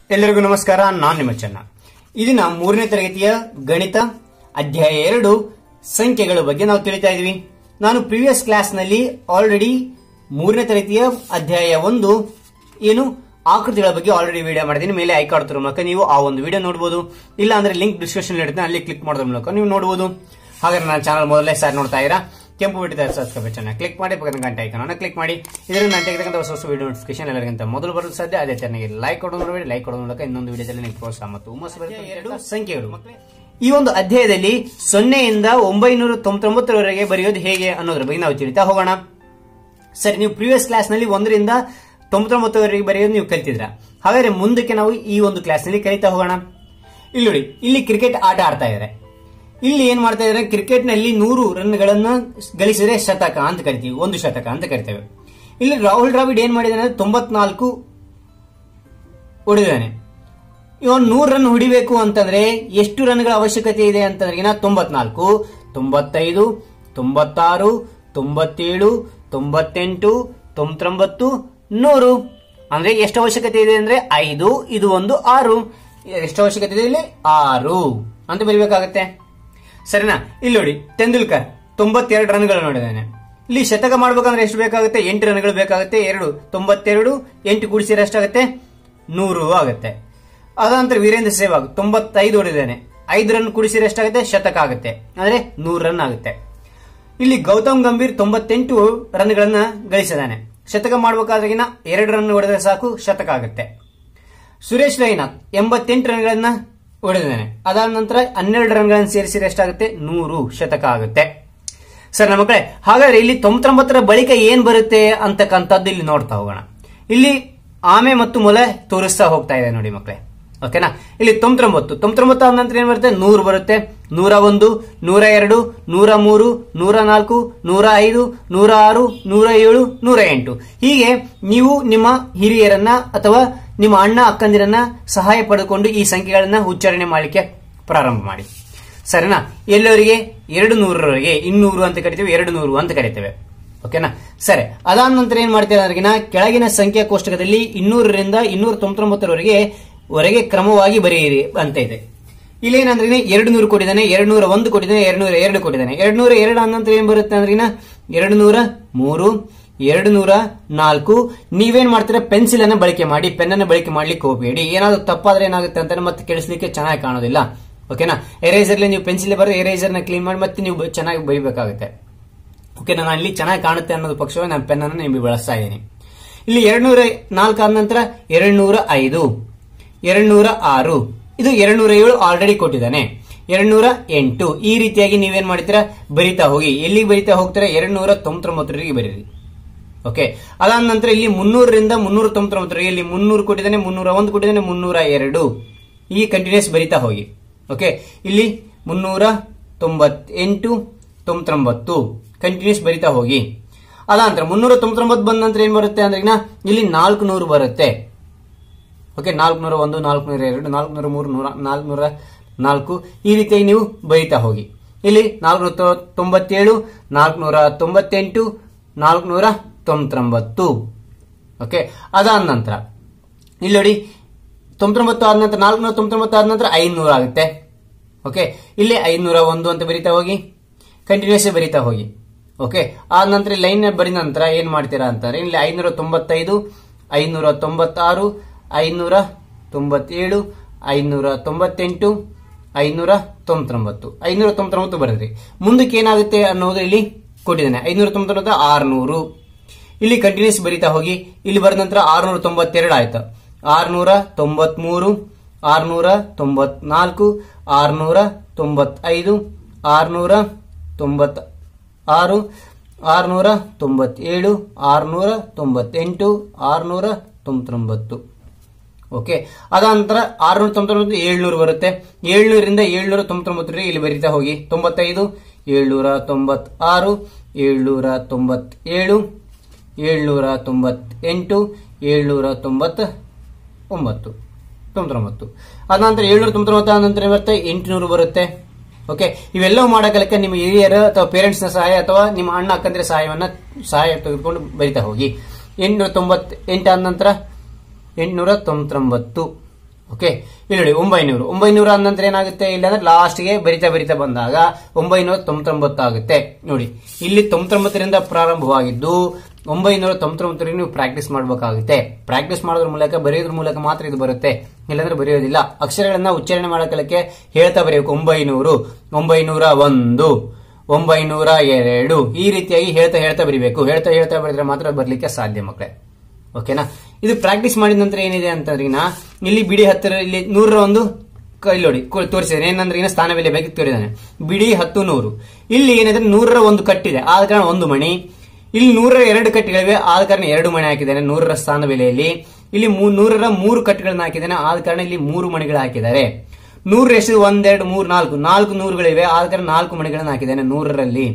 ಎಲ್ಲರಿಗೂ ನಮಸ್ಕಾರ ನಾನು ನಿಮ್ಮ ಚೆನ್ನ ಇದನ್ನ ಮೂರನೇ ತರಗತಿಯ ಗಣಿತ ಅಧ್ಯಾಯ ಎರಡು ಸಂಖ್ಯೆಗಳ ಬಗ್ಗೆ ನಾವು ತಿಳಿತಾ ಇದೀವಿ ನಾನು ಪ್ರಿವಿಯಸ್ ಕ್ಲಾಸ್ ನಲ್ಲಿ ಆಲ್ರೆಡಿ ಮೂರನೇ ತರಗತಿಯ ಅಧ್ಯಾಯ ಒಂದು ಏನು ಆಕೃತಿಗಳ ಬಗ್ಗೆ ಆಲ್ರೆಡಿ ವಿಡಿಯೋ ಮಾಡಿದ್ದೀನಿ ಮೇಲೆ ಐ ಕಾರ್ಡ್ ಮೂಲಕ ನೀವು ಆ ಒಂದು ವಿಡಿಯೋ ನೋಡಬಹುದು ಇಲ್ಲ ಅಂದ್ರೆ ಲಿಂಕ್ ಡಿಸ್ಕ್ರಿಪ್ಷನ್ ಇರುತ್ತೆ ಅಲ್ಲಿ ಕ್ಲಿಕ್ ಮಾಡೋದ್ರ ಮೂಲಕ ನೀವು ನೋಡಬಹುದು ಹಾಗಾದ್ರೆ ನನ್ನ ಚಾನಲ್ ಮೊದಲೇ ಸಾರಿ ನೋಡ್ತಾ ಇರಾ ಕೆಂಪು ಬಿಟ್ಟಿದೆ ಸಬ್ಸ್ಕ್ರೈಬ್ ಚಾನಲ್ ಕ್ಲಿಕ್ ಮಾಡಿ ಪಕ್ಕದ ಗಂಟೆ ಐಕನ್ ಕ್ಲಿಕ್ ಮಾಡಿ ಇದರಿಂದ ನಾನು ತೆಗೆದಕ್ಕಂಥ ಹೊಸ ಹೊಸ ವಿಡಿಯೋ ನೋಟಿಫಿಕೇಶನ್ ಎಲ್ಲರಿಗಿಂತ ಮೊದಲು ಬರಲು ಸಾಧ್ಯ ಅದೇ ಚೆನ್ನಾಗಿ ಲೈಕ್ ಕೊಡೋದು ನೋಡಬೇಡಿ ಲೈಕ್ ಕೊಡೋದ್ರ ಮೂಲಕ ಇನ್ನೊಂದು ವಿಡಿಯೋದಲ್ಲಿ ನಿಮಗೆ ಪ್ರೋತ್ಸಾಹ ಮತ್ತು ಹುಮ್ಮಸ್ಸು ಬರುತ್ತೆ ಎರಡು ಸಂಖ್ಯೆಗಳು ಈ ಒಂದು ಅಧ್ಯಾಯದಲ್ಲಿ ಸೊನ್ನೆಯಿಂದ ಒಂಬೈನೂರ ತೊಂಬತ್ತೊಂಬತ್ತರವರೆಗೆ ಬರೆಯೋದು ಹೇಗೆ ಅನ್ನೋದ್ರ ಬಗ್ಗೆ ನಾವು ತಿಳಿತಾ ಹೋಗೋಣ ಸರಿ ನೀವು ಪ್ರೀವಿಯಸ್ ಕ್ಲಾಸ್ ನಲ್ಲಿ ಒಂದರಿಂದ ತೊಂಬತ್ತೊಂಬತ್ತರವರೆಗೆ ಬರೆಯೋದು ನೀವು ಕಲಿತಿದ್ರ ಹಾಗಾದ್ರೆ ಮುಂದಕ್ಕೆ ನಾವು ಈ ಒಂದು ಕ್ಲಾಸ್ ನಲ್ಲಿ ಕಲಿತಾ ಹೋಗೋಣ ಇಲ್ಲಿ ನೋಡಿ ಇಲ್ಲಿ ಕ್ರಿಕೆಟ್ ಆಟ ಆಡ್ತಾ ಇದ್ದಾರೆ ಇಲ್ಲಿ ಏನ್ ಮಾಡ್ತಾ ಇದ್ದಾರೆ ಕ್ರಿಕೆಟ್ ನಲ್ಲಿ ನೂರು ರನ್ ಗಳನ್ನ ಗಳಿಸಿದ್ರೆ ಶತಕ ಅಂತ ಕರಿತೀವಿ ಒಂದು ಶತಕ ಅಂತ ಕರಿತೇವೆ ಇಲ್ಲಿ ರಾಹುಲ್ ದ್ರಾವಿಡ್ ಏನ್ ಮಾಡಿದಾನೆ ಅಂದ್ರೆ ತೊಂಬತ್ನಾಲ್ಕು ಹೊಡೆದಿದ್ದಾನೆ ಇವನ್ ನೂರ್ ರನ್ ಹೊಡಿಬೇಕು ಅಂತಂದ್ರೆ ಎಷ್ಟು ರನ್ಗಳ ಅವಶ್ಯಕತೆ ಇದೆ ಅಂತಂದ್ರೆ ತೊಂಬತ್ನಾಲ್ಕು ತೊಂಬತ್ತೈದು ತೊಂಬತ್ತಾರು ತೊಂಬತ್ತೇಳು ತೊಂಬತ್ತೆಂಟು ತೊಂಬತ್ತೊಂಬತ್ತು ನೂರು ಅಂದ್ರೆ ಎಷ್ಟು ಅವಶ್ಯಕತೆ ಇದೆ ಅಂದ್ರೆ ಐದು ಇದು ಒಂದು ಆರು ಎಷ್ಟು ಅವಶ್ಯಕತೆ ಇದೆ ಇಲ್ಲಿ ಆರು ಅಂತ ಬರೀಬೇಕಾಗತ್ತೆ ಸರಿನಾ ಇಲ್ಲಿ ನೋಡಿ ತೆಂಡೂಲ್ಕರ್ ತೊಂಬತ್ತೆರಡು ರನ್ಗಳು ನೋಡಿದ್ದಾನೆ ಇಲ್ಲಿ ಶತಕ ಮಾಡ್ಬೇಕಂದ್ರೆ ಎಷ್ಟು ಬೇಕಾಗುತ್ತೆ ಎಂಟು ರನ್ಗಳು ಬೇಕಾಗುತ್ತೆ ಎರಡು ತೊಂಬತ್ತೆರಡು ಎಂಟು ಕೂಡಿಸಿದ್ರೆ ಎಷ್ಟಾಗುತ್ತೆ ನೂರು ಆಗುತ್ತೆ ಅದಂತರ ವೀರೇಂದ್ರ ಸೆಹ್ವಾಗ್ ತೊಂಬತ್ತೈದು ಹೊಡಿದಾನೆ ಐದು ರನ್ ಕೂಡಿಸಿದ್ರೆ ಎಷ್ಟಾಗುತ್ತೆ ಶತಕ ಆಗುತ್ತೆ ಅಂದ್ರೆ ನೂರು ರನ್ ಆಗುತ್ತೆ ಇಲ್ಲಿ ಗೌತಮ್ ಗಂಭೀರ್ ತೊಂಬತ್ತೆಂಟು ರನ್ಗಳನ್ನ ಗಳಿಸಿದಾನೆ ಶತಕ ಮಾಡಬೇಕಾದ್ರೆಗಿನ ಎರಡು ರನ್ ಹೊಡೆದ್ರೆ ಸಾಕು ಶತಕ ಆಗುತ್ತೆ ಸುರೇಶ್ ರೈನಾ ಎಂಬತ್ತೆಂಟು ರನ್ಗಳನ್ನ ಹೊಡೆದಿದ್ದಾನೆ ಅದಾದ ನಂತರ ಹನ್ನೆರಡು ರನ್ಗಳನ್ನು ಸೇರಿಸಿದ್ರೆ ಎಷ್ಟಾಗುತ್ತೆ ನೂರು ಶತಕ ಆಗುತ್ತೆ ಸರ್ ನಮ್ಮ ಮಕ್ಕಳೇ ಹಾಗಾದ್ರೆ ಇಲ್ಲಿ ತೊಂಬತ್ತೊಂಬತ್ತರ ಬಳಿಕ ಏನ್ ಬರುತ್ತೆ ಅಂತಕ್ಕಂಥದ್ದು ಇಲ್ಲಿ ನೋಡ್ತಾ ಹೋಗೋಣ ಇಲ್ಲಿ ಆಮೆ ಮತ್ತು ಮೊಲೆ ತೋರಿಸ್ತಾ ಹೋಗ್ತಾ ಇದೆ ನೋಡಿ ಮಕ್ಕಳೇ ಓಕೆನಾ ಇಲ್ಲಿ ತೊಂಬತ್ತೊಂಬತ್ತು ತೊಂಬತ್ತೊಂಬತ್ತು ಆದ ನಂತರ ಏನ್ ಬರುತ್ತೆ ನೂರು ಬರುತ್ತೆ ನೂರ ಒಂದು ನೂರ ಎರಡು ನೂರ ಮೂರು ನೂರ ನಾಲ್ಕು ನೂರ ಐದು ನೂರ ಆರು ನೂರ ಏಳು ನೂರ ಎಂಟು ಹೀಗೆ ನೀವು ನಿಮ್ಮ ಹಿರಿಯರನ್ನ ಅಥವಾ ನಿಮ್ಮ ಅಣ್ಣ ಅಕ್ಕಂದಿರನ್ನ ಸಹಾಯ ಪಡೆದುಕೊಂಡು ಈ ಸಂಖ್ಯೆಗಳನ್ನ ಉಚ್ಚಾರಣೆ ಮಾಡಲಿಕ್ಕೆ ಪ್ರಾರಂಭ ಮಾಡಿ ಸರಿನಾ ಎಲ್ಲವರಿಗೆ ಎರಡು ನೂರರವರೆಗೆ ಇನ್ನೂರು ಅಂತ ಕರಿತೇವೆ ಎರಡು ನೂರು ಅಂತ ಕರಿತೇವೆ ಓಕೆನಾ ಸರಿ ಅದಾದ ನಂತರ ಏನ್ ಮಾಡ್ತೀರಾ ಅಂದ್ರೆ ಕೆಳಗಿನ ಸಂಖ್ಯಾ ಕೋಷ್ಟಕದಲ್ಲಿ ಇನ್ನೂರರಿಂದ ಇನ್ನೂರ ತೊಂಬತ್ತೊಂಬತ್ತರವರೆಗೆ ವರೆಗೆ ಕ್ರಮವಾಗಿ ಬರೆಯಿರಿ ಅಂತ ಇದೆ ಇಲ್ಲಿ ಏನಂದ್ರೆ ಎರಡು ನೂರು ಕೊಟ್ಟಿದ್ದಾನೆ ಎರಡು ನೂರ ಒಂದು ಕೊಟ್ಟಿದ್ದಾನೆ ಎರಡು ನೂರ ಎರಡು ಕೊಟ್ಟಿದ್ದಾನೆ ಎರಡು ನೂರ ಎರಡು ನಂತರ ಏನ್ ಬರುತ್ತೆ ಅಂದ್ರೆ ಎರಡು ನೂರ ಮೂರು ಎರಡು ನೂರ ನಾಲ್ಕು ನೀವೇನ್ ಮಾಡ್ತೀರಾ ಪೆನ್ಸಿಲ್ ಅನ್ನ ಬಳಕೆ ಮಾಡಿ ಪೆನ್ ಅನ್ನ ಬಳಕೆ ಮಾಡ್ಲಿಕ್ಕೆ ಹೋಗಬೇಡಿ ಏನಾದ್ರು ತಪ್ಪಾದ್ರೆ ಏನಾಗುತ್ತೆ ಅಂತ ಮತ್ತೆ ಕೆಡಿಸ್ಲಿಕ್ಕೆ ಚೆನ್ನಾಗಿ ಕಾಣೋದಿಲ್ಲ ಓಕೆನಾ ಎರೇಸರ್ಲಿ ನೀವು ಪೆನ್ಸಿಲ್ ಬರೆದು ಎರೇಸರ್ ನ ಕ್ಲೀನ್ ಮಾಡಿ ಮತ್ತೆ ನೀವು ಚೆನ್ನಾಗಿ ಬೈಬೇಕಾಗುತ್ತೆ ಓಕೆ ನಾನು ಇಲ್ಲಿ ಚೆನ್ನಾಗಿ ಕಾಣುತ್ತೆ ಅನ್ನೋದು ಪಕ್ಷವಾಗಿ ನಾನು ಪೆನ್ ಅನ್ನು ನಿಮಗೆ ಬಳಸ್ತಾ ಇದ್ದೀನಿ ಇಲ್ಲಿ ಎರಡ್ ನೂರ ನಾಲ್ಕು ಆದ ನಂತರ ಎರಡ್ ನೂರ ಐದು ಎರಡ್ ನೂರ ಆರು ಇದು ಎರಡ್ ನೂರ ಏಳು ಆಲ್ರೆಡಿ ಕೊಟ್ಟಿದ್ದಾನೆ ಎರಡ್ ನೂರ ಎಂಟು ಈ ರೀತಿಯಾಗಿ ನೀವೇನ್ ಮಾಡ್ತೀರಾ ಬರಿತಾ ಹೋಗಿ ಎಲ್ಲಿಗೆ ಬರಿತಾ ಹೋಗ್ತೀರಾ ಎರಡ್ ನೂರ ತೊಂಬತ್ತೊಂಬತ್ತರಿಗೆ ಬರೀರಿ ಓಕೆ ಅದಾದ ನಂತರ ಇಲ್ಲಿ ಮುನ್ನೂರರಿಂದ ಮುನ್ನೂರ ತೊಂಬತ್ತೊಂಬತ್ತರಿಗೆ ಇಲ್ಲಿ ಮುನ್ನೂರು ಕೊಟ್ಟಿದ್ದಾನೆ ಮುನ್ನೂರ ಒಂದು ಕೊಟ್ಟಿದ್ದಾನೆ ಮುನ್ನೂರ ಎರಡು ಈ ಕಂಟಿನ್ಯೂಸ್ ಬರಿತಾ ಹೋಗಿ ಓಕೆ ಇಲ್ಲಿ ಮುನ್ನೂರ ತೊಂಬತ್ತೆಂಟು ತೊಂಬತ್ತೊಂಬತ್ತು ಕಂಟಿನ್ಯೂಸ್ ಬರಿತಾ ಹೋಗಿ ಅದಾದ ನಂತರ ಮುನ್ನೂರ ತೊಂಬತ್ತೊಂಬತ್ತು ಬಂದ ನಂತರ ಏನ್ ಬರುತ್ತೆ ಅಂದ್ರೆ ಇಲ್ಲಿ ನಾಲ್ಕು ನೂರು ಬರುತ್ತೆ ಓಕೆ ನಾಲ್ಕುನೂರ ಒಂದು ನಾಲ್ಕುನೂರ ಎರಡು ನಾಲ್ಕುನೂರ ಮೂರು ನೂರ ನಾಲ್ಕುನೂರ ನಾಲ್ಕು ಈ ರೀತಿಯಾಗಿ ನೀವು ಬರಿತಾ ಹೋಗಿ ಇಲ್ಲಿ ನಾಲ್ಕುನೂರ ತೊಂಬತ್ತೇಳು ನಾಲ್ಕುನೂರ ತೊಂಬತ್ತೆಂಟು ನಾಲ್ಕುನೂರ ತೊಂಬತ್ತೊಂಬತ್ತು ಓಕೆ ಅದಾದ ನಂತರ ಇಲ್ಲಿ ನೋಡಿ ತೊಂಬತ್ತೊಂಬತ್ತು ಆದ ನಂತರ ನಾಲ್ಕುನೂರ ತೊಂಬತ್ತೊಂಬತ್ತು ಆದ ನಂತರ ಐನೂರ ಆಗುತ್ತೆ ಓಕೆ ಇಲ್ಲಿ ಐನೂರ ಒಂದು ಅಂತ ಬರಿತಾ ಹೋಗಿ ಕಂಟಿನ್ಯೂಸ್ ಬರಿತಾ ಹೋಗಿ ಓಕೆ ಆದ ನಂತರ ಲೈನ್ ಬರಿದ ನಂತರ ಏನ್ ಮಾಡ್ತೀರಾ ಅಂತಾರೆ ಇಲ್ಲಿ ಐನೂರ ತೊಂಬತ್ತೈದು ಐನೂರ ತೊಂಬತ್ತಾರು ಐನೂರ ತೊಂಬತ್ತೇಳು ಐನೂರ ತೊಂಬತ್ತೆಂಟು ಐನೂರ ತೊಂಬತ್ತೊಂಬತ್ತು ಐನೂರ ತೊಂಬತ್ತೊಂಬತ್ತು ಬರೆದ್ರಿ ಮುಂದಕ್ಕೆ ಏನಾಗುತ್ತೆ ಅನ್ನೋದು ಇಲ್ಲಿ ಕೊಟ್ಟಿದ್ದಾನೆ ಐನೂರ ತೊಂಬತ್ತೊಂಬತ್ತು ಆರ್ನೂರು ಇಲ್ಲಿ ಕಂಟಿನ್ಯೂಸ್ ಬರಿತಾ ಹೋಗಿ ಇಲ್ಲಿ ಬರೆದ ನಂತರ ಆರ್ನೂರ ತೊಂಬತ್ತೆರಡು ಆಯ್ತು ಆರ್ನೂರ ತೊಂಬತ್ಮೂರು ಆರ್ನೂರ ತೊಂಬತ್ನಾಲ್ಕು ಆರ್ನೂರ ತೊಂಬತ್ತೈದು ಆರ್ನೂರ ತೊಂಬತ್ ಆರು ಆರ್ನೂರ ತೊಂಬತ್ತೇಳು ಆರ್ನೂರ ತೊಂಬತ್ತೆಂಟು ಆರ್ನೂರ ತೊಂಬತ್ತೊಂಬತ್ತು ಓಕೆ ಅದ ನಂತರ ಆರ್ನೂರ ತೊಂಬತ್ತೊಂಬತ್ತು ಏಳ್ನೂರು ಬರುತ್ತೆ ಏಳ್ನೂರಿಂದ ಏಳ್ನೂರ ತೊಂಬತ್ತೊಂಬತ್ತರಿಗೆ ಇಲ್ಲಿ ಬರಿತಾ ಹೋಗಿ ತೊಂಬತ್ತೈದು ಏಳ್ನೂರ ತೊಂಬತ್ತಾರು ಏಳ್ನೂರ ತೊಂಬತ್ತೇಳು ಏಳ್ನೂರ ತೊಂಬತ್ತೆಂಟು ಏಳ್ನೂರ ತೊಂಬತ್ತ ಒಂಬತ್ತು ತೊಂಬತ್ತೊಂಬತ್ತು ಅದ ನಂತರ ಏಳ್ನೂರ ತೊಂಬತ್ತೊಂಬತ್ತು ಆದ ನಂತರ ಬರುತ್ತೆ ಎಂಟುನೂರು ಬರುತ್ತೆ ಓಕೆ ಇವೆಲ್ಲವೂ ಮಾಡೋಕಲಿಕ್ಕೆ ನಿಮ್ಮ ಹಿರಿಯರ ಅಥವಾ ಪೇರೆಂಟ್ಸ್ ನ ಸಹಾಯ ಅಥವಾ ನಿಮ್ಮ ಅಣ್ಣ ಅಕ್ಕಂದಿರ ಸಹಾಯವನ್ನ ಸಹಾಯ ತೆಗೆದುಕೊಂಡು ಬರಿತಾ ಹೋಗಿ ಎಂಟುನೂರ ತೊಂಬತ್ ಎಂಟಾದ ನಂತರ ಎಂಟುನೂರ ತೊಂಬತ್ತೊಂಬತ್ತು ಓಕೆ ಇಲ್ಲಿ ನೋಡಿ ಒಂಬೈನೂರು ಒಂಬೈನೂರ ಅಂದ ನಂತರ ಏನಾಗುತ್ತೆ ಇಲ್ಲ ಅಂದ್ರೆ ಲಾಸ್ಟ್ಗೆ ಬರಿತಾ ಬರಿತಾ ಬಂದಾಗ ಒಂಬೈನೂರ ತೊಂಬತ್ತೊಂಬತ್ತು ಆಗುತ್ತೆ ನೋಡಿ ಇಲ್ಲಿ ತೊಂಬತ್ತೊಂಬತ್ತರಿಂದ ಪ್ರಾರಂಭವಾಗಿದ್ದು ಒಂಬೈನೂರ ತೊಂಬತ್ತೊಂಬತ್ತರಿಂದ ನೀವು ಪ್ರಾಕ್ಟೀಸ್ ಮಾಡಬೇಕಾಗುತ್ತೆ ಪ್ರಾಕ್ಟೀಸ್ ಮಾಡೋದ್ರ ಮೂಲಕ ಬರೆಯೋದ್ರ ಮೂಲಕ ಮಾತ್ರ ಇದು ಬರುತ್ತೆ ಇಲ್ಲಾಂದ್ರೆ ಬರೆಯೋದಿಲ್ಲ ಅಕ್ಷರಗಳನ್ನ ಉಚ್ಚಾರಣೆ ಮಾಡೋಕೆ ಹೇಳ್ತಾ ಬರೆಯಬೇಕು ಒಂಬೈನೂರು ಒಂಬೈನೂರ ಒಂದು ಒಂಬೈನೂರ ಎರಡು ಈ ರೀತಿಯಾಗಿ ಹೇಳ್ತಾ ಹೇಳ್ತಾ ಬರಿಬೇಕು ಹೇಳ್ತಾ ಹೇಳ್ತಾ ಬರೆದ್ರೆ ಮಾತ್ರ ಬರ್ಲಿಕ್ಕೆ ಸಾಧ್ಯ ಮಕ್ಕಳೇ ಓಕೆನಾ ಇದು ಪ್ರಾಕ್ಟೀಸ್ ಮಾಡಿದ ನಂತರ ಏನಿದೆ ಅಂತಂದ್ರೆ ಇನ್ನ ಇಲ್ಲಿ ಬಿಡಿ ಹತ್ತರ ಇಲ್ಲಿ ನೂರರ ಒಂದು ಕ- ಇಲ್ಲಿ ನೋಡಿ ಕು- ತೋರಿಸಿದಾನೆ ಏನಂದ್ರೆ ಇನ್ನ ಸ್ಥಾನ ಬೆಲೆ ಬಗ್ಗೆ ತೋರಿದಾನೆ ಬಿಡಿ ಹತ್ತು ನೂರು ಇಲ್ಲಿ ಏನಿದೆ ನೂರರ ಒಂದು ಕಟ್ಟಿದೆ ಆದ ಕಾರಣ ಒಂದು ಮಣಿ ಇಲ್ಲಿ ನೂರರ ಎರಡು ಕಟ್ಟಿಗಳಿವೆ ಆದ ಕಾರಣ ಎರಡು ಮಣಿ ಹಾಕಿದ್ದಾನೆ ನೂರರ ಸ್ಥಾನ ಬೆಲೆಯಲ್ಲಿ ಇಲ್ಲಿ ಮೂ- ನೂರರ ಮೂರು ಕಟ್ಟುಗಳನ್ನ ಹಾಕಿದ್ದಾನೆ ಆದ ಕಾರಣ ಇಲ್ಲಿ ಮೂರು ಮಣಿಗಳು ಹಾಕಿದ್ದಾರೆ ನೂರ ಎಷ್ಟು ಒಂದೆರಡು ಮೂರು ನಾಲ್ಕು ನಾಲ್ಕು ನೂರುಗಳಿವೆ ಆದ ಕಾರಣ ನಾಲ್ಕು ಮಣಿಗಳನ್ನ ಹಾಕಿದ್ದಾನೆ ನೂರರಲ್ಲಿ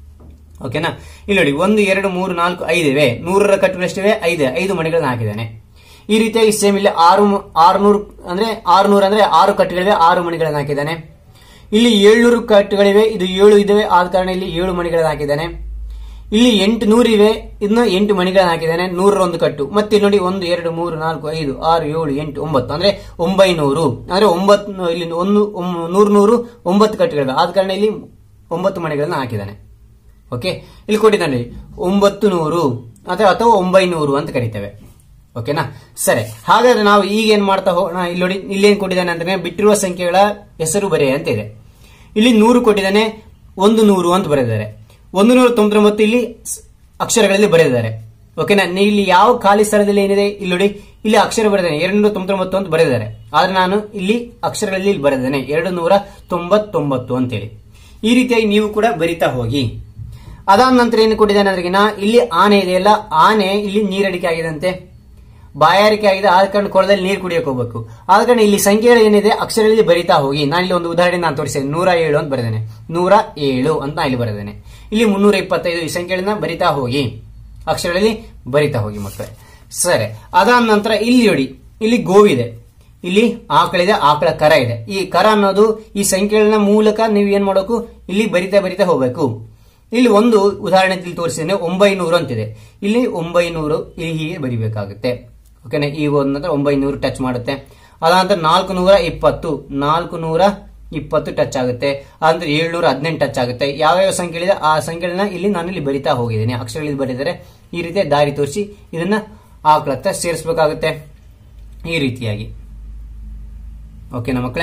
ಓಕೆನಾ ಇಲ್ಲಿ ನೋಡಿ ಒಂದು ಎರಡು ಮೂರು ನಾಲ್ಕು ಐದಿವೆ ನೂರರ ಕಟ್ಟುಗಳು ಎಷ್ಟಿವೆ ಐದು ಐದು ಮಣಿಗಳನ್ನ ಹಾಕಿದ್ದಾನೆ ಈ ರೀತಿಯಾಗಿ ಸೇಮ್ ಇಲ್ಲಿ ಆರು ಆರುನೂರು ಅಂದ್ರೆ ಆರುನೂರು ಅಂದ್ರೆ ಆರು ಕಟ್ಟುಗಳಿವೆ ಆರು ಮಣಿಗಳನ್ನ ಹಾಕಿದ್ದಾನೆ ಇಲ್ಲಿ ಏಳ್ನೂರು ಕಟ್ಟುಗಳಿವೆ ಇದು ಏಳು ಇದಾವೆ ಆದ ಕಾರಣ ಇಲ್ಲಿ ಏಳು ಮಣಿಗಳನ್ನ ಹಾಕಿದ್ದಾನೆ ಇಲ್ಲಿ ಎಂಟು ನೂರಿವೆ ಇದನ್ನ ಎಂಟು ಮಣಿಗಳನ್ನ ಹಾಕಿದ್ದಾನೆ ನೂರರ ಒಂದು ಕಟ್ಟು ಮತ್ತೆ ಇಲ್ಲಿ ನೋಡಿ ಒಂದು ಎರಡು ಮೂರು ನಾಲ್ಕು ಐದು ಆರು ಏಳು ಎಂಟು ಒಂಬತ್ತು ಅಂದ್ರೆ ಒಂಬೈನೂರು ಅಂದ್ರೆ ಒಂಬತ್ತು ಇಲ್ಲಿ ಒಂದು ಒಮ್- ನೂರು ನೂರು ಒಂಬತ್ತು ಕಟ್ಟುಗಳಿವೆ ಆದ ಕಾರಣ ಇಲ್ಲಿ ಒಂಬತ್ತು ಮಣಿಗಳನ್ನ ಹಾಕಿದ್ದಾನೆ ಓಕೆ ಇಲ್ಲಿ ಕೊಟ್ಟಿದ್ದಾನೆ ಒಂಬತ್ತು ನೂರು ಅಥವಾ ಅಥವಾ ಒಂಬೈನೂರು ಅಂತ ಕರಿತೇವೆ ಓಕೆನಾ ಸರಿ ಹಾಗಾದ್ರೆ ನಾವು ಈಗ ಏನ್ ಮಾಡ್ತಾ ಹೋಗೋಣ ಇಲ್ಲಿ ನೋಡಿ ಇಲ್ಲಿ ಏನ್ ಕೊಟ್ಟಿದ್ದಾನೆ ಅಂದ್ರೆ ಬಿಟ್ಟಿರುವ ಸಂಖ್ಯೆಗಳ ಹೆಸರು ಬರೆ ಅಂತ ಇದೆ ಇಲ್ಲಿ ನೂರು ಕೊಟ್ಟಿದ್ದಾನೆ ಒಂದು ನೂರು ಅಂತ ಬರೆದಿದ್ದಾರೆ ಒಂದು ನೂರ ತೊಂಬತ್ತೊಂಬತ್ತು ಇಲ್ಲಿ ಸ್- ಅಕ್ಷರಗಳಲ್ಲಿ ಬರೆದಿದ್ದಾರೆ ಓಕೆನಾ ನೀ ಇಲ್ಲಿ ಯಾವ ಖಾಲಿ ಸ್ಥಳದಲ್ಲಿ ಏನಿದೆ ಇಲ್ಲಿ ನೋಡಿ ಇಲ್ಲಿ ಅಕ್ಷರ ಬರೆದಿದ್ದೇನೆ ಎರಡು ನೂರ ತೊಂಬತ್ತೊಂಬತ್ತು ಅಂತ ಬರೆದಿದ್ದಾರೆ ಆದ್ರೆ ನಾನು ಇಲ್ಲಿ ಅಕ್ಷರಗಳಲ್ಲಿ ಇಲ್ಲಿ ಬರೆದಿದ್ದೇನೆ ಎರಡು ನೂರ ತೊಂಬತ್ತೊಂಬತ್ತು ಅಂತೇಳಿ ಈ ರೀತಿಯಾಗಿ ನೀವು ಕೂಡ ಬರಿತಾ ಹೋಗಿ ಅದಾದ ನಂತರ ಏನು ಕೊಟ್ಟಿದ್ದಾನೆ ಅಂದ್ರೆ ನಾ ಇಲ್ಲಿ ಆನೆ ಇದೆಯಲ್ಲ ಆನೆ ಇಲ್ಲಿ ನೀರಡಿಕೆ ಆಗಿದಂತೆ ಬಾಯಾರಿಕೆ ಆಗಿದೆ ಆದ ಕಾರಣ ಕೊಳದಲ್ಲಿ ನೀರು ಕುಡಿಯಕ್ಕೆ ಹೋಗ್ಬೇಕು ಆದ ಕಾರಣ ಇಲ್ಲಿ ಸಂಖ್ಯೆಗಳು ಏನಿದೆ ಅಕ್ಷರಗಳಲ್ಲಿ ಬರಿತಾ ಹೋಗಿ ನಾನು ಇಲ್ಲಿ ಒಂದು ಉದಾಹರಣೆ ನಾನು ತೋರಿಸಿದ್ದೇನೆ ನೂರ ಏಳು ಅಂತ ಬರೆದೇನೆ ನೂರ ಏಳು ಅಂತ ನಾನು ಇಲ್ಲಿ ಬರೆದೇನೆ ಇಲ್ಲಿ ಮುನ್ನೂರ ಇಪ್ಪತ್ತೈದು ಈ ಸಂಖ್ಯೆಗಳನ್ನ ಬರಿತಾ ಹೋಗಿ ಅಕ್ಷರಗಳಲ್ಲಿ ಬರಿತಾ ಹೋಗಿ ಮಕ್ಕಳೇ ಸರಿ ಅದಾದ ನಂತರ ಇಲ್ಲಿ ನೋಡಿ ಇಲ್ಲಿ ಗೋವಿದೆ ಇಲ್ಲಿ ಆಕಳಿದೆ ಆಕಳ ಕರ ಇದೆ ಈ ಕರ ಅನ್ನೋದು ಈ ಸಂಖ್ಯೆಗಳನ್ನ ಮೂಲಕ ನೀವು ಏನ್ ಮಾಡಬೇಕು ಇಲ್ಲಿ ಬರಿತಾ ಬರಿತಾ ಹೋಗ್ಬೇಕು ಇಲ್ಲಿ ಒಂದು ಉದಾಹರಣೆ ಇಲ್ಲಿ ತೋರಿಸಿದ್ದೇನೆ ಒಂಬೈನೂರು ಅಂತಿದೆ ಇಲ್ಲಿ ಒಂಬೈನೂರು ಇಲ್ಲಿ ಹೀಗೆ ಬರಿಬೇಕಾಗುತ್ತೆ ಓಕೆನಾ ಈ ಒಂದು ನಂತರ ಒಂಬೈನೂರು ಟಚ್ ಮಾಡುತ್ತೆ ಅದಾನಂತರ ನಾಲ್ಕು ನೂರ ಇಪ್ಪತ್ತು ನಾಲ್ಕು ನೂರ ಇಪ್ಪತ್ತು ಟಚ್ ಆಗುತ್ತೆ ಅದಂತರ ಏಳ್ನೂರ ಹದಿನೆಂಟು ಟಚ್ ಆಗುತ್ತೆ ಯಾವ್ಯಾವ ಸಂಖ್ಯೆಗಳಿದೆ ಆ ಸಂಖ್ಯೆಗಳನ್ನ ಇಲ್ಲಿ ನಾನು ಇಲ್ಲಿ ಬರಿತಾ ಹೋಗಿದ್ದೀನಿ ಅಕ್ಷರಗಳಲ್ಲಿ ಬರೀತಾರೆ ಈ ರೀತಿಯ ದಾರಿ ತೋರಿಸಿ ಇದನ್ನ ಆಕಳತ್ತ ಸೇರಿಸಬೇಕಾಗುತ್ತೆ ಈ ರೀತಿಯಾಗಿ ಓಕೆನಾ ಮಕ್ಕಳೇ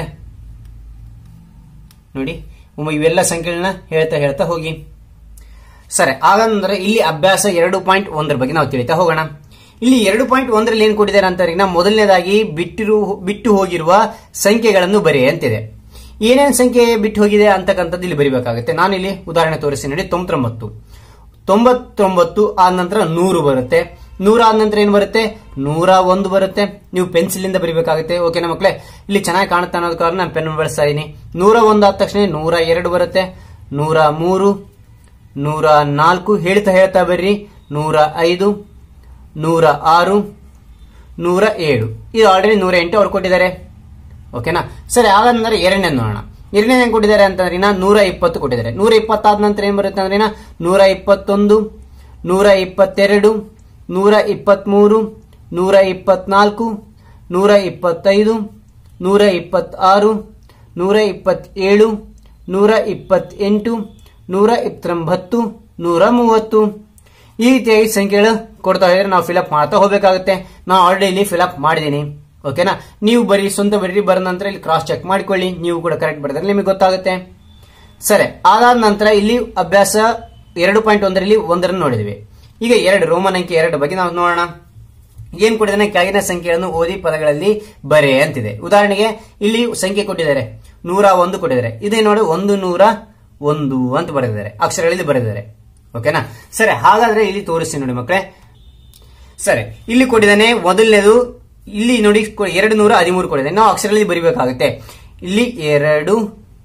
ನೋಡಿ ಒಮ್ಮೆ ಇವೆಲ್ಲ ಸಂಖ್ಯೆಗಳನ್ನ ಹೇಳ್ತಾ ಹೇಳ್ತಾ ಹೋಗಿ ಸರಿ ಹಾಗಂದ್ರೆ ಇಲ್ಲಿ ಅಭ್ಯಾಸ ಎರಡು ಪಾಯಿಂಟ್ ಒಂದರ ಬಗ್ಗೆ ನಾವು ತಿಳಿತಾ ಹೋಗೋಣ ಇಲ್ಲಿ ಎರಡು ಪಾಯಿಂಟ್ ಒಂದರಲ್ಲಿ ಏನ್ ಕೊಟ್ಟಿದ್ದಾರೆ ಅಂತ ನಾ ಮೊದಲನೇದಾಗಿ ಬಿಟ್ಟಿರು ಬಿಟ್ಟು ಹೋಗಿರುವ ಸಂಖ್ಯೆಗಳನ್ನು ಬರೆ ಅಂತಿದೆ ಏನೇನು ಸಂಖ್ಯೆ ಬಿಟ್ಟು ಹೋಗಿದೆ ಅಂತಕ್ಕಂಥದ್ದು ಇಲ್ಲಿ ಬರಿಬೇಕಾಗುತ್ತೆ ನಾನು ಇಲ್ಲಿ ಉದಾಹರಣೆ ತೋರಿಸಿ ನೋಡಿ ತೊಂಬತ್ತೊಂಬತ್ತು ತೊಂಬತ್ತೊಂಬತ್ತು ಆದ ನಂತರ ನೂರು ಬರುತ್ತೆ ನೂರ ಆದ ನಂತರ ಏನು ಬರುತ್ತೆ ನೂರ ಒಂದು ಬರುತ್ತೆ ನೀವು ಪೆನ್ಸಿಲ್ ಇಂದ ಬರಿಬೇಕಾಗುತ್ತೆ ಓಕೆನಾ ಮಕ್ಕಳೇ ಇಲ್ಲಿ ಚೆನ್ನಾಗಿ ಕಾಣುತ್ತೆ ಅನ್ನೋದ ಕಾರಣ ನಾನು ಪೆನ್ ಬಳಸ್ತಾ ಇದೀನಿ ನೂರ ಒಂದು ಆದ ತಕ್ಷಣ ನೂರ ಎರಡು ಬರುತ್ತೆ ನೂರ ಮೂರು ನೂರ ನಾಲ್ಕು ಹೇಳ್ತಾ ಹೇಳ್ತಾ ಬರ್ರಿ ನೂರ ಐದು ನೂರ ಆರು ನೂರ ಏಳು ಇದು ಆಲ್ರೆಡಿ ನೂರ ಎಂಟು ಅವ್ರು ಕೊಟ್ಟಿದ್ದಾರೆ ಓಕೆನಾ ಸರಿ ಹಾಗಂದ್ರೆ ಎರಡನೇ ನೋಡೋಣ ಎರಡನೇ ಏನ್ ಕೊಟ್ಟಿದ್ದಾರೆ ಅಂತಂದ್ರೆ ಇನ್ನ ನೂರ ಇಪ್ಪತ್ತು ಕೊಟ್ಟಿದ್ದಾರೆ ನೂರ ಇಪ್ಪತ್ತಾದ ನಂತರ ಏನ್ ಬರುತ್ತೆ ಅಂದ್ರೆ ಇನ್ನ ನೂರ ಇಪ್ಪತ್ತೊಂದು ನೂರ ಇಪ್ಪತ್ತೆರಡು ನೂರ ಇಪ್ಪತ್ಮೂರು ನೂರ ಇಪ್ಪತ್ನಾಲ್ಕು ನೂರ ಇಪ್ಪತ್ತೈದು ನೂರ ಇಪ್ಪತ್ತಾರು ನೂರ ಇಪ್ಪತ್ತೇಳು ನೂರ ಇಪ್ಪತ್ತೆಂಟು ನೂರ ಇಪ್ಪತ್ತೊಂಬತ್ತು ನೂರ ಮೂವತ್ತು ಈ ರೀತಿಯಾಗಿ ಸಂಖ್ಯೆಗಳು ಕೊಡ್ತಾ ಇದ್ರೆ ನಾವು ಫಿಲಪ್ ಮಾಡ್ತಾ ಹೋಗ್ಬೇಕಾಗುತ್ತೆ ನಾನು ಆಲ್ರೆಡಿ ಇಲ್ಲಿ ಫಿಲಪ್ ಮಾಡಿದ್ದೀನಿ ಓಕೆನಾ ನೀವು ಬರೀ ಸ್ವಂತ ಬರೀ ಬರ ನಂತರ ಇಲ್ಲಿ ಕ್ರಾಸ್ ಚೆಕ್ ಮಾಡ್ಕೊಳ್ಳಿ ನೀವು ಕೂಡ ಕರೆಕ್ಟ್ ಬರೆದ್ರೆ ನಿಮಗೆ ಗೊತ್ತಾಗುತ್ತೆ ಸರಿ ಅದಾದ ನಂತರ ಇಲ್ಲಿ ಅಭ್ಯಾಸ ಎರಡು ಪಾಯಿಂಟ್ ಒಂದರಲ್ಲಿ ಒಂದರನ್ನು ನೋಡಿದ್ವಿ ಈಗ ಎರಡು ರೋಮನ್ ಅಂಕಿ ಎರಡು ಬಗ್ಗೆ ನಾವು ನೋಡೋಣ ಏನ್ ಕೊಟ್ಟಿದ್ದಾನೆ ಕೆಳಗಿನ ಸಂಖ್ಯೆಗಳನ್ನು ಓದಿ ಪದಗಳಲ್ಲಿ ಬರೆ ಅಂತಿದೆ ಉದಾಹರಣೆಗೆ ಇಲ್ಲಿ ಸಂಖ್ಯೆ ಕೊಟ್ಟಿದ್ದಾರೆ ನೂರ ಒಂದು ಕೊಟ್ಟಿದ್ದಾರೆ ಇದೇ ನೋಡಿ ಒಂದು ನೂರ ಒಂದು ಅಂತ ಬರೆದಿದ್ದಾರೆ ಅಕ್ಷರಗಳಲ್ಲಿ ಬರೆದಿದ್ದಾರೆ ಓಕೆನಾ ಸರಿ ಹಾಗಾದ್ರೆ ಇಲ್ಲಿ ತೋರಿಸ್ತೀನಿ ನೋಡಿ ಮಕ್ಕಳೇ ಸರಿ ಇಲ್ಲಿ ಕೊಟ್ಟಿದ್ದಾನೆ ಮೊದಲನೇದು ಇಲ್ಲಿ ನೋಡಿ ಕೊ- ಎರಡು ನೂರ ಹದಿಮೂರು ಕೊಟ್ಟಿದ್ದಾನೆ ನಾವು ಅಕ್ಷರಗಳಲ್ಲಿ ಬರಿಬೇಕಾಗುತ್ತೆ ಇಲ್ಲಿ ಎರಡು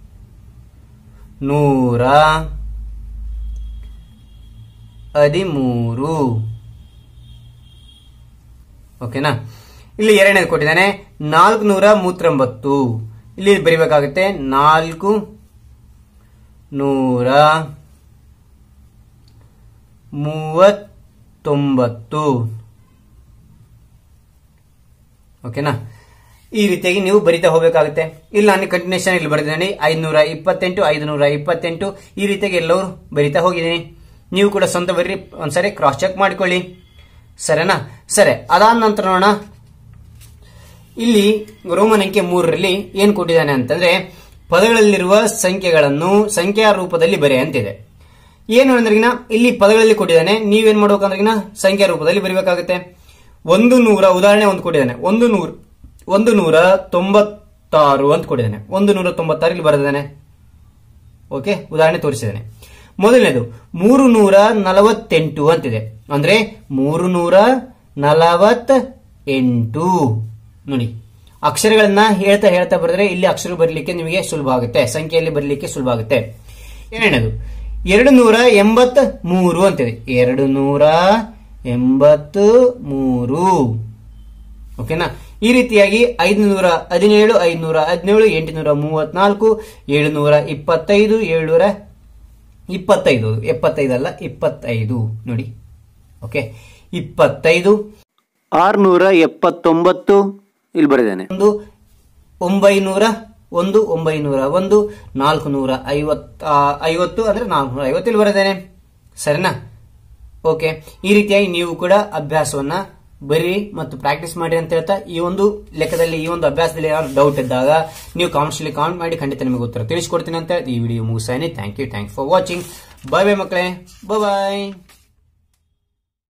ನೂರ ಹದಿಮೂರು ಓಕೆನಾ ಇಲ್ಲಿ ಎರಡನೇದು ಕೊಟ್ಟಿದ್ದಾನೆ ನಾಲ್ಕು ನೂರ ಮೂವತ್ತೊಂಬತ್ತು ಇಲ್ಲಿ ಬರಿಬೇಕಾಗುತ್ತೆ ನಾಲ್ಕು ನೂರ ಮೂವತ್ತೊಂಬತ್ತು ಓಕೆನಾ ಈ ರೀತಿಯಾಗಿ ನೀವು ಬರಿತಾ ಹೋಗಬೇಕಾಗುತ್ತೆ ಇಲ್ಲ ನಾನು ಕಂಟಿನ್ಯೂಷನ್ ಇಲ್ಲಿ ಬರೆದಿದ್ದೀನಿ ಐನೂರ ಇಪ್ಪತ್ತೆಂಟು ಐದುನೂರ ಇಪ್ಪತ್ತೆಂಟು ಈ ರೀತಿಯಾಗಿ ಎಲ್ಲರೂ ಬರಿತಾ ಹೋಗಿದ್ದೀನಿ ನೀವು ಕೂಡ ಸ್ವಂತ ಬರ್ರಿ ಒಂದ್ಸರಿ ಕ್ರಾಸ್ ಚೆಕ್ ಮಾಡಿಕೊಳ್ಳಿ ಸರಿನಾ ಸರಿ ಅದಾದ ನಂತರ ನೋಡೋಣ ಇಲ್ಲಿ ರೋಮನ್ ಅಂಕೆ ಮೂರರಲ್ಲಿ ಏನ್ ಕೊಟ್ಟಿದ್ದಾನೆ ಅಂತಂದ್ರೆ ಪದಗಳಲ್ಲಿರುವ ಸಂಖ್ಯೆಗಳನ್ನು ಸಂಖ್ಯಾ ರೂಪದಲ್ಲಿ ಬರೆ ಅಂತಿದೆ ಏನು ಅಂದ್ರಿಗಿನ ಇಲ್ಲಿ ಪದಗಳಲ್ಲಿ ಕೊಟ್ಟಿದ್ದಾನೆ ನೀವೇನ್ ಮಾಡ್ಬೇಕಂದ್ರಿಗಿನ ಸಂಖ್ಯಾ ರೂಪದಲ್ಲಿ ಬರೀಬೇಕಾಗುತ್ತೆ ಒಂದು ನೂರ ಉದಾಹರಣೆ ಒಂದು ಕೊಟ್ಟಿದ್ದಾನೆ ಒಂದು ನೂರ ಒಂದು ನೂರ ತೊಂಬತ್ತಾರು ಅಂತ ಕೊಟ್ಟಿದ್ದಾನೆ ಒಂದು ನೂರ ತೊಂಬತ್ತಾರು ಇಲ್ಲಿ ಬರೆದಿದ್ದಾನೆ ಓಕೆ ಉದಾಹರಣೆ ತೋರಿಸಿದ್ದಾನೆ ಮೊದಲನೇದು ಮೂರು ನೂರ ನಲವತ್ತೆಂಟು ಅಂತಿದೆ ಅಂದ್ರೆ ಮೂರು ನೂರ ನಲವತ್ತ ಎಂಟು ನೋಡಿ ಅಕ್ಷರಗಳನ್ನ ಹೇಳ್ತಾ ಹೇಳ್ತಾ ಬರೆದ್ರೆ ಇಲ್ಲಿ ಅಕ್ಷರ ಬರಲಿಕ್ಕೆ ನಿಮಗೆ ಸುಲಭ ಆಗುತ್ತೆ ಸಂಖ್ಯೆಯಲ್ಲಿ ಬರಲಿಕ್ಕೆ ಸುಲಭ ಆಗುತ್ತೆ ಎರಡನೇದು ಎರಡು ನೂರ ಎಂಬತ್ ಮೂರು ಅಂತಿದೆ ಎರಡು ನೂರ ಎಂಬತ್ತು ಮೂರು ಓಕೆನಾ ಈ ರೀತಿಯಾಗಿ ಐದುನೂರ ಹದಿನೇಳು ಐದುನೂರ ಹದಿನೇಳು ಎಂಟುನೂರ ಮೂವತ್ನಾಲ್ಕು ಏಳುನೂರ ಇಪ್ಪತ್ತೈದು ಏಳ್ನೂರ ಇಪ್ಪತ್ತೈದು ಎಪ್ಪತ್ತೈದಲ್ಲ ಇಪ್ಪತ್ತೈದು ನೋಡಿ ಓಕೆ ಇಪ್ಪತ್ತೈದು ಆರ್ನೂರ ಎಪ್ಪತ್ತೊಂಬತ್ತು ಇಲ್ಲಿ ಬರೆದೇನೆ ಒಂದು ಒಂಬೈನೂರ ಒಂದು ಒಂಬೈನೂರ ಒಂದು ನಾಲ್ಕು ನೂರ ಐವತ್ತ ಐವತ್ತು ಅಂದ್ರೆ ನಾಲ್ಕುನೂರ ಐವತ್ತು ಇಲ್ಲಿ ಬರೆದೇನೆ ಸರಿನಾ ಓಕೆ ಈ ರೀತಿಯಾಗಿ ನೀವು ಕೂಡ ಅಭ್ಯಾಸವನ್ನ ಬರೀ ಮತ್ತು ಪ್ರಾಕ್ಟೀಸ್ ಮಾಡಿ ಅಂತ ಹೇಳ್ತಾ ಈ ಒಂದು ಲೆಕ್ಕದಲ್ಲಿ ಈ ಒಂದು ಅಭ್ಯಾಸದಲ್ಲಿ ಏನಾದ್ರು ಡೌಟ್ ಇದ್ದಾಗ ನೀವು ಕಾಮೆಂಟ್ಸ್ ಕಾಮೆಂಟ್ ಮಾಡಿ ಖಂಡಿತ ನಿಮಗೆ ಉತ್ತರ ತಿಳಿಸ್ಕೊಡ್ತೀನಿ ಅಂತ ಈ ವಿಡಿಯೋ ಮುಗಿಸಾನೆ thank you thank for watching bye bye ಮಕ್ಕಳೇ ಬಾಯ್